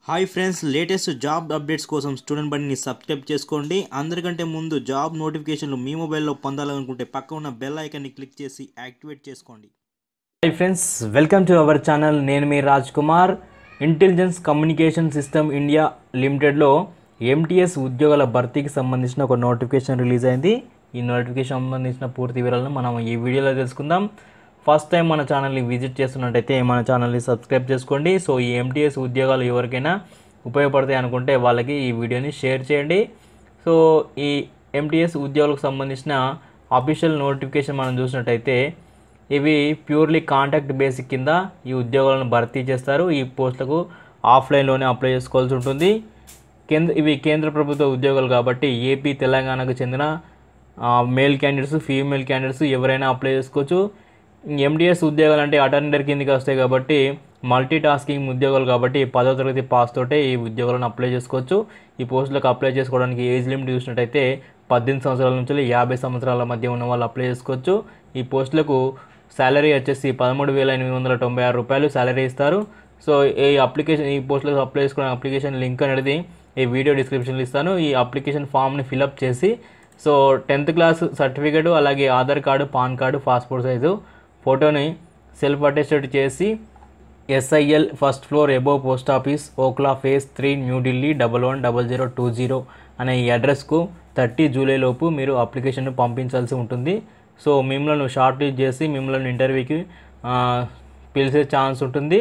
hi friends latest job updates కోసం student బండిని subscribe చేసుకోండి అందరికంటే ముందు జాబ్ నోటిఫికేషన్లు మీ మొబైల్లో పొందాలనుకుంటే పక్క ఉన్న బెల్ ఐకాన్ని క్లిక్ చేసి యాక్టివేట్ చేసుకోండి hi friends welcome to our channel నేను మీ Raj Kumar intelligence communication system India లిమిటెడ్లో ఎంటీఎస్ ఉద్యోగాల భర్తీకి సంబంధించిన ఒక నోటిఫికేషన్ రిలీజ్ అయింది ఈ నోటిఫికేషన్ సంబంధించిన పూర్తి వివరాలను మనం ఈ వీడియోలో తెలుసుకుందాం ఫస్ట్ టైం మన ఛానల్ని విజిట్ చేస్తున్నట్టయితే మన ఛానల్ని సబ్స్క్రైబ్ చేసుకోండి సో ఈ ఎంటీఎస్ ఉద్యోగాలు ఎవరికైనా ఉపయోగపడతాయి అనుకుంటే వాళ్ళకి ఈ వీడియోని షేర్ చేయండి సో ఈ ఎంటీఎస్ ఉద్యోగాలకు సంబంధించిన అఫీషియల్ నోటిఫికేషన్ మనం చూసినట్టయితే ఇవి ప్యూర్లీ కాంటాక్ట్ బేసిక్ కింద ఈ ఉద్యోగాలను భర్తీ చేస్తారు ఈ పోస్టులకు ఆఫ్లైన్లోనే అప్లై చేసుకోవాల్సి ఉంటుంది కేంద్ర ఇవి కేంద్ర ప్రభుత్వ ఉద్యోగాలు కాబట్టి ఏపీ తెలంగాణకు చెందిన మేల్ క్యాండిడేట్స్ ఫీమేల్ క్యాండిడేట్స్ ఎవరైనా అప్లై చేసుకోవచ్చు ఎండిఎస్ ఉద్యోగాలు అంటే అటెండర్ కిందకి వస్తాయి కాబట్టి మల్టీ టాస్కింగ్ ఉద్యోగాలు కాబట్టి పదో తరగతి పాస్ తోటే ఈ ఉద్యోగాలను అప్లై చేసుకోవచ్చు ఈ పోస్టులకు అప్లై చేసుకోవడానికి ఏజ్ లిమిట్ చూసినట్టయితే పద్దెనిమిది సంవత్సరాల నుంచి యాభై సంవత్సరాల మధ్య ఉన్న వాళ్ళు అప్లై చేసుకోవచ్చు ఈ పోస్టులకు శాలరీ వచ్చేసి పదమూడు వేల ఎనిమిది వందల తొంభై ఆరు రూపాయలు శాలరీ ఇస్తారు సో ఈ అప్లికేషన్ ఈ పోస్టులకు అప్లై చేసుకునే అప్లికేషన్ లింక్ అనేది ఈ వీడియో డిస్క్రిప్షన్లో ఇస్తాను ఈ అప్లికేషన్ ఫామ్ని ఫిలప్ చేసి సో టెన్త్ క్లాస్ సర్టిఫికేట్ అలాగే Aadhaar card PAN card passport size ఫోటోని సెల్ఫ్ అటెస్టెడ్ చేసి SIL first floor above post office Okhla phase three New Delhi double one double zero two zero అనే ఈ అడ్రస్కు థర్టీ జూలై లోపు మీరు అప్లికేషన్ పంపించాల్సి ఉంటుంది సో మిమ్మల్ని షార్ట్ లిస్ట్ చేసి మిమ్మల్ని ఇంటర్వ్యూకి ఆ, పిలిచే ఛాన్స్ ఉంటుంది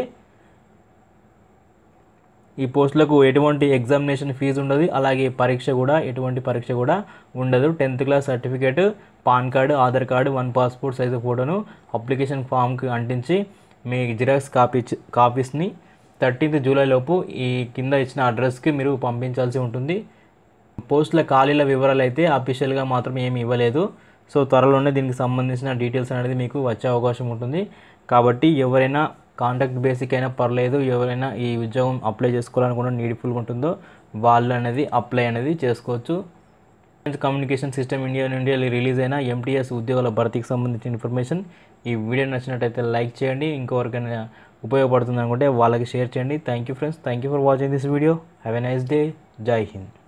ఈ పోస్టులకు ఎటువంటి ఎగ్జామినేషన్ ఫీజు ఉండదు అలాగే పరీక్ష కూడా ఎటువంటి పరీక్ష కూడా ఉండదు tenth class certificate PAN card Aadhaar card one passport size ఫోటోను అప్లికేషన్ ఫామ్కి అంటించి మీ జిరాక్స్ కాపీ కాపీస్ని థర్టీన్త్ జూలై లోపు ఈ కింద ఇచ్చిన అడ్రస్కి మీరు పంపించాల్సి ఉంటుంది పోస్టుల ఖాళీల వివరాలు అయితే అఫీషియల్గా మాత్రం ఏమి ఇవ్వలేదు సో త్వరలోనే దీనికి సంబంధించిన డీటెయిల్స్ అనేది మీకు వచ్చే అవకాశం ఉంటుంది కాబట్టి ఎవరైనా కాంటాక్ట్ బేసిక్ అయినా పర్లేదు ఎవరైనా ఈ ఉద్యోగం అప్లై చేసుకోవాలనుకున్న నీడ్ఫుల్గా ఉంటుందో వాళ్ళు అనేది అప్లై అనేది చేసుకోవచ్చు కమ్యూనికేషన్ సిస్టమ్ ఇండియా నుండి రిలీజ్ అయిన ఎంటీఎస్ ఉద్యోగాల భర్తీకి సంబంధించిన ఇన్ఫర్మేషన్ ఈ వీడియో నచ్చినట్టయితే లైక్ చేయండి ఇంకొకరికైనా ఉపయోగపడుతుంది అనుకుంటే వాళ్ళకి షేర్ చేయండి thank you friends thank you for watching this video have a nice day Jai Hind